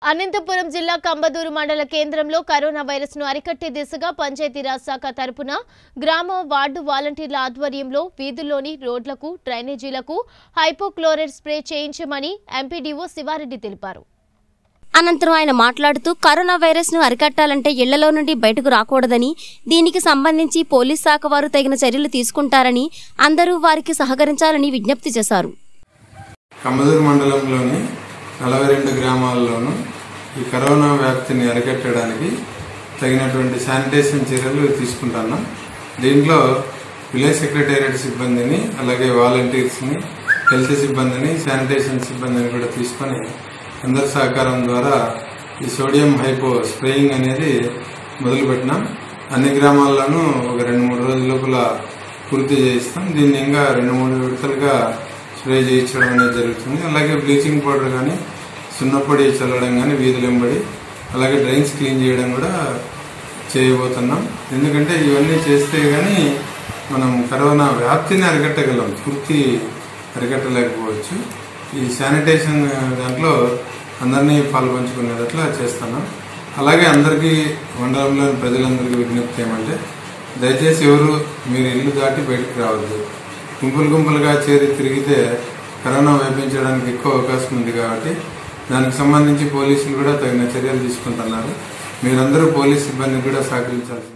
అనంతపురం జిల్లా కంబదూరు మండల కేంద్రంలో కరోనా వైరస్ ను అరికట్టే దిశగా పంచాయతీరాజ్ శాఖ తరపున గ్రామ వార్డు వాలంటీర్ల ఆధ్వర్యంలో వీధుల్లోని రోడ్లకు డ్రైనేజీలకు హైపోక్లోరైడ్ స్ప్రే చేయించమని ఎంపీడీఓ శివారెడ్డి తెలిపారు అనంతరం ఆయన మాట్లాడుతూ కరోనా వైరస్ ను అరికట్టాలంటే ఇళ్లలో నుండి బయటకు రాకూడదని దీనికి సంబంధించి పోలీస్ శాఖ వారు తగిన చర్యలు తీసుకుంటారని అందరూ వారికి సహకరించాలని విజ్ఞప్తి చేశారు కమ్మదూరు మండలంలోని నలభై రెండు గ్రామాల్లోనూ ఈ కరోనా వ్యాప్తిని అరికట్టడానికి తగినటువంటి శానిటేషన్ చర్యలు తీసుకుంటున్నాం దీంట్లో విలేజ్ సెక్రటేరియట్ సిబ్బందిని అలాగే వాలంటీర్స్ని హెల్త్ సిబ్బందిని శానిటేషన్ సిబ్బందిని కూడా తీసుకొని అందరి సహకారం ద్వారా ఈ సోడియం హైపో స్ప్రేయింగ్ అనేది మొదలుపెట్టినాం అన్ని గ్రామాల్లోనూ ఒక రెండు మూడు రోజుల లోపల పూర్తి చేయిస్తాం దీన్ని ఇంకా రెండు మూడు విడతలుగా స్ప్రే చేయించడం అనేది జరుగుతుంది అలాగే బ్లీచింగ్ పౌడర్ కానీ సున్నపొడి చల్లడం కానీ వీధులెంబడి అలాగే డ్రైన్స్ క్లీన్ చేయడం కూడా చేయబోతున్నాం ఎందుకంటే ఇవన్నీ చేస్తే కానీ మనం కరోనా వ్యాప్తిని అరికట్టగలం పూర్తి అరికట్టలేకపోవచ్చు ఈ శానిటేషన్ దాంట్లో అందరినీ పాల్పంచుకునేటట్లా చేస్తున్నాం అలాగే అందరికీ మండలంలోని ప్రజలందరికీ విజ్ఞప్తి ఏమంటే దయచేసి ఎవరు మీరు ఇల్లు దాటి బయటకు రావద్దు గుంపులు గుంపులుగా చేరి తిరిగితే కరోనా వ్యాపించడానికి ఎక్కువ అవకాశం ఉంది కాబట్టి దానికి సంబంధించి పోలీసులు కూడా తగిన చర్యలు తీసుకుంటున్నారు మీరందరూ పోలీస్ సిబ్బందికి కూడా సహకరించాల్సింది